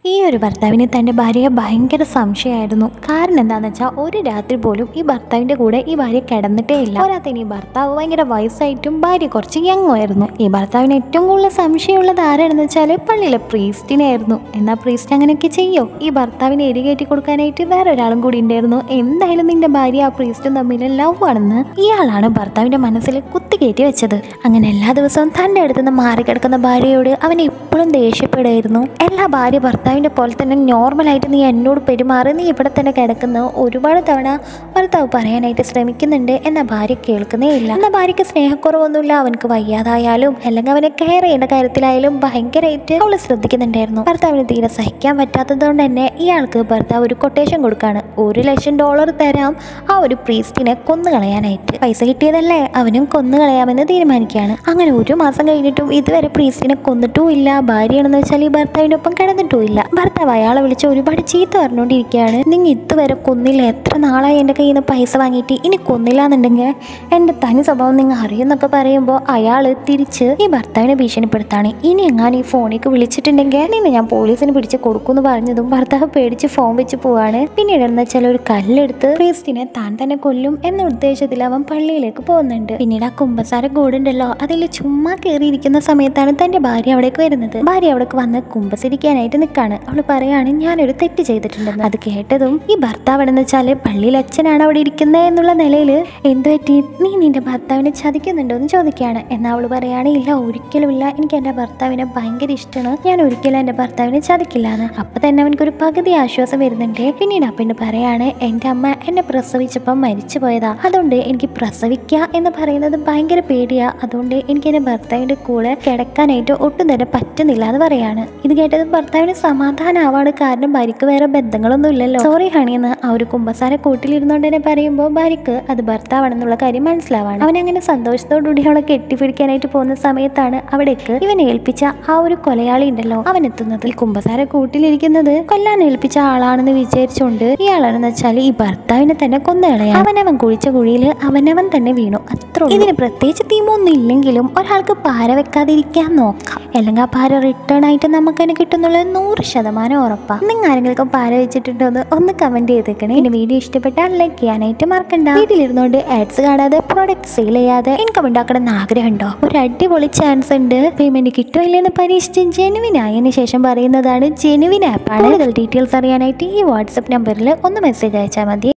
ഈ ഒരു ഭർത്താവിന് തൻ്റെ ഭാര്യയെ ഭയങ്കര സംശയമായിരുന്നു കാരണം എന്താണെന്ന് വെച്ചാൽ ഒരു രാത്രി പോലും ഈ ഭർത്താവിൻ്റെ കൂടെ ഈ ഭാര്യ കിടന്നിട്ടേ ഇല്ല പോരാത്തതിന് ഈ ഭർത്താവ് ഭയങ്കര വയസ്സായിട്ടും ഭാര്യ കുറച്ച് യങ് ആയിരുന്നു ഈ ഭർത്താവിന് ഏറ്റവും കൂടുതൽ സംശയമുള്ളത് ആരാണെന്ന് വെച്ചാൽ പള്ളിയിലെ പ്രീസ്റ്റിനെ ആയിരുന്നു എന്നാൽ പ്രീസ്റ്റ് അങ്ങനെയൊക്കെ ചെയ്യോ ഈ ഭർത്താവിനെ എരികേറ്റി കൊടുക്കാനായിട്ട് വേറെ ഒരാളും കൂടി ഉണ്ടായിരുന്നു എന്തായാലും നിന്റെ ഭാര്യ ആ പ്രീസ്റ്റും തമ്മിൽ ലവ് ആണെന്ന് ഇയാളാണ് ഭർത്താവിൻ്റെ മനസ്സിൽ കുത്തിക്കയറ്റി വെച്ചത് അങ്ങനെ എല്ലാ ദിവസവും തൻ്റെ അടുത്തുനിന്ന് മാറിക്കിടക്കുന്ന ഭാര്യയോട് അവൻ എപ്പോഴും ദേഷ്യപ്പെടുമായിരുന്നു എല്ലാ ഭാര്യ ഭർത്താവിൻ്റെ പോലെ തന്നെ നോർമലായിട്ട് നീ എന്നോട് പെരുമാറി നീ ഇവിടെ തന്നെ കിടക്കുന്നു ഒരുപാട് തവണ ഭർത്താവ് പറയാനായിട്ട് ശ്രമിക്കുന്നുണ്ട് എന്ന ഭാര്യ കേൾക്കുന്നേ ഇല്ല എന്ന ഭാര്യയ്ക്ക് സ്നേഹക്കുറവൊന്നുമില്ല അവനക്ക് വയ്യാതായാലും അല്ലെങ്കിൽ അവനെ കെയർ ചെയ്യേണ്ട കാര്യത്തിലായാലും ഭയങ്കരമായിട്ട് അവൾ ശ്രദ്ധിക്കുന്നുണ്ടായിരുന്നു ഭർത്താവിന് തീരെ സഹിക്കാൻ പറ്റാത്തത് കൊണ്ട് തന്നെ ഇയാൾക്ക് ഭർത്താവ് ഒരു കൊട്ടേഷൻ കൊടുക്കാണ് ഒരു ലക്ഷം ഡോളർ തരാം ആ ഒരു പ്രീസ്റ്റിനെ കൊന്നുകളയാനായിട്ട് പൈസ കിട്ടിയതല്ലേ അവനും കൊന്നുകളയാമെന്ന് തീരുമാനിക്കുകയാണ് അങ്ങനെ ഒരു മാസം കഴിഞ്ഞിട്ടും ഇതുവരെ പ്രീസ്റ്റിനെ കൊന്നിട്ടും ഇല്ല ഭാര്യയാണെന്ന് വെച്ചാൽ ഈ ഭർത്താവിനൊപ്പം കിടന്നിട്ടും ഇല്ല ഭർത്താവ് അയാളെ വിളിച്ച് ഒരുപാട് ചീത്ത പറഞ്ഞുകൊണ്ടിരിക്കുകയാണ് നിങ്ങൾ ഇതുവരെ കൊന്നില്ല എത്ര നാളായി എൻ്റെ കയ്യിൽ നിന്ന് പൈസ വാങ്ങിയിട്ട് ഇനി കൊന്നില്ല എന്നുണ്ടെങ്കിൽ എൻ്റെ തനി സ്വഭാവം നിങ്ങൾ അറിയുമെന്നൊക്കെ പറയുമ്പോൾ അയാൾ തിരിച്ച് ഈ ഭർത്താവിനെ ഭീഷണിപ്പെടുത്താണ് ഇനി എങ്ങാനും ഈ ഫോണിലേക്ക് വിളിച്ചിട്ടുണ്ടെങ്കിൽ നിന്നെ ഞാൻ പോലീസിന് പിടിച്ച് കൊടുക്കുമെന്ന് പറഞ്ഞതും ഭർത്താവ് പേടിച്ച് ഫോൺ വെച്ച് പോവാണ് പിന്നീട് എന്ന് വെച്ചാൽ ഒരു കല്ലെടുത്ത് ക്രിസ്റ്റിനെ താൻ തന്നെ കൊല്ലും എന്ന ഉദ്ദേശത്തിൽ അവൻ പള്ളിയിലേക്ക് പോകുന്നുണ്ട് പിന്നീട് ആ കുമ്പസാര കൂടുണ്ടല്ലോ അതിൽ ചുമ്മാ കയറിയിരിക്കുന്ന സമയത്താണ് തന്റെ ഭാര്യ അവിടേക്ക് വരുന്നത് ഭാര്യ അവിടേക്ക് വന്ന് കുമ്പസരിക്കാനായിട്ട് നിൽക്കാണ് അവൾ പറയാണ് ഞാനൊരു തെറ്റ് ചെയ്തിട്ടുണ്ടെന്ന് അത് കേട്ടതും ഈ ഭർത്താവ് എന്ന് വെച്ചാല് പള്ളിയിൽ അച്ഛനാണ് അവിടെ ഇരിക്കുന്നത് എന്നുള്ള നിലയിൽ എന്തു പറ്റി നീ നിന്റെ ഭർത്താവിനെ ചതിക്കുന്നുണ്ടോ എന്ന് ചോദിക്കുകയാണ് എന്നാൽ അവൾ പറയാണ് ഇല്ല ഒരിക്കലുമില്ല എനിക്ക് എൻ്റെ ഭർത്താവിനെ ഭയങ്കര ഇഷ്ടമാണ് ഞാൻ ഒരിക്കലും എൻ്റെ ഭർത്താവിനെ ചതിക്കില്ല എന്ന് അപ്പൊ തന്നെ അവനക്കൊരു പകുതി ആശ്വാസം വരുന്നുണ്ട് പിന്നീട് ആ പെണ്ണ് പറയാണ് എൻ്റെ അമ്മ എന്നെ പ്രസവിച്ചപ്പം മരിച്ചു പോയതാ അതുകൊണ്ട് എനിക്ക് പ്രസവിക്കുക എന്ന് പറയുന്നത് ഭയങ്കര പേടിയാ അതുകൊണ്ട് എനിക്ക് എൻ്റെ ഭർത്താവിൻ്റെ കൂടെ കിടക്കാനായിട്ട് ഒട്ടും തന്നെ പറ്റുന്നില്ല എന്ന് പറയാണ് ഇത് കേട്ടത് ഭർത്താവിന് സമാധാനമാവാണ് കാരണം ഭാര്യക്ക് വേറെ ബന്ധങ്ങളൊന്നും ഇല്ലല്ലോ സോറി ഹണി എന്ന് ആ ഒരു കുമ്പസാര കൂട്ടിലിരുന്നോണ്ട് തന്നെ പറയുമ്പോൾ ഭാര്യക്ക് അത് ഭർത്താവാണെന്നുള്ള കാര്യം മനസ്സിലാവാണ് അവൻ അങ്ങനെ സന്തോഷത്തോടുകൂടി അവളെ കെട്ടിപ്പിടിക്കാനായിട്ട് പോകുന്ന സമയത്താണ് അവിടേക്ക് ഇവൻ ഏൽപ്പിച്ച ആ ഒരു കൊലയാളി ഉണ്ടല്ലോ അവൻ എത്തുന്നത് ഈ കുമ്പസാര കൂട്ടിലിരിക്കുന്നത് കൊല്ലാൻ ഏൽപ്പിച്ച ആളാണെന്ന് വിചാരിച്ചുകൊണ്ട് ഇയാളാണെന്ന് വെച്ചാൽ ഈ ഭർത്താവിനെ തന്നെ കൊന്നുകളയാം അവനവൻ കുഴിച്ച കുഴിയിൽ അവനവൻ തന്നെ വീണു അത്ര ഇതിന് പ്രത്യേകിച്ച് തീമൊന്നും ഇല്ലെങ്കിലും ഒരാൾക്ക് പാര വെക്കാതിരിക്കാൻ നോക്കാം അല്ലെങ്കിൽ ആ പാര റിട്ടേൺ ആയിട്ട് നമുക്ക് തന്നെ കിട്ടുന്നുള്ളത് നൂറ് ശതമാനം ഉറപ്പാ നിങ്ങൾ ആരെങ്കിലും പാര വെച്ചിട്ടുണ്ടോ എന്ന് ഒന്ന് കമന്റ് ചെയ്തേക്കണേ പിന്നെ വീഡിയോ ഇഷ്ടപ്പെട്ടാൽ ലൈക്ക് ചെയ്യാനായിട്ട് മറക്കണ്ട വീട്ടിലിരുന്നുകൊണ്ട് ആഡ്സ് കാണാതെ പ്രോഡക്റ്റ് സെയിൽ ചെയ്യാതെ ഇൻകം ഉണ്ടാക്കണം എന്ന് ആഗ്രഹമുണ്ടോ ഒരു അടിപൊളി ചാൻസ് ഉണ്ട് പേയ്മെന്റ് കിട്ടുമോ ഇല്ലെന്ന് പരീക്ഷിച്ച് ജെനുവിൻ ആയതിനു ശേഷം പറയുന്നതാണ് ജെനുവിൻ ആപ്പാണ് കൂടുതൽ ഡീറ്റെയിൽസ് അറിയാനായിട്ട് ഈ വാട്സപ്പ് നമ്പറിൽ ഒന്ന് മെസ്സേജ് അയച്ചാൽ മതി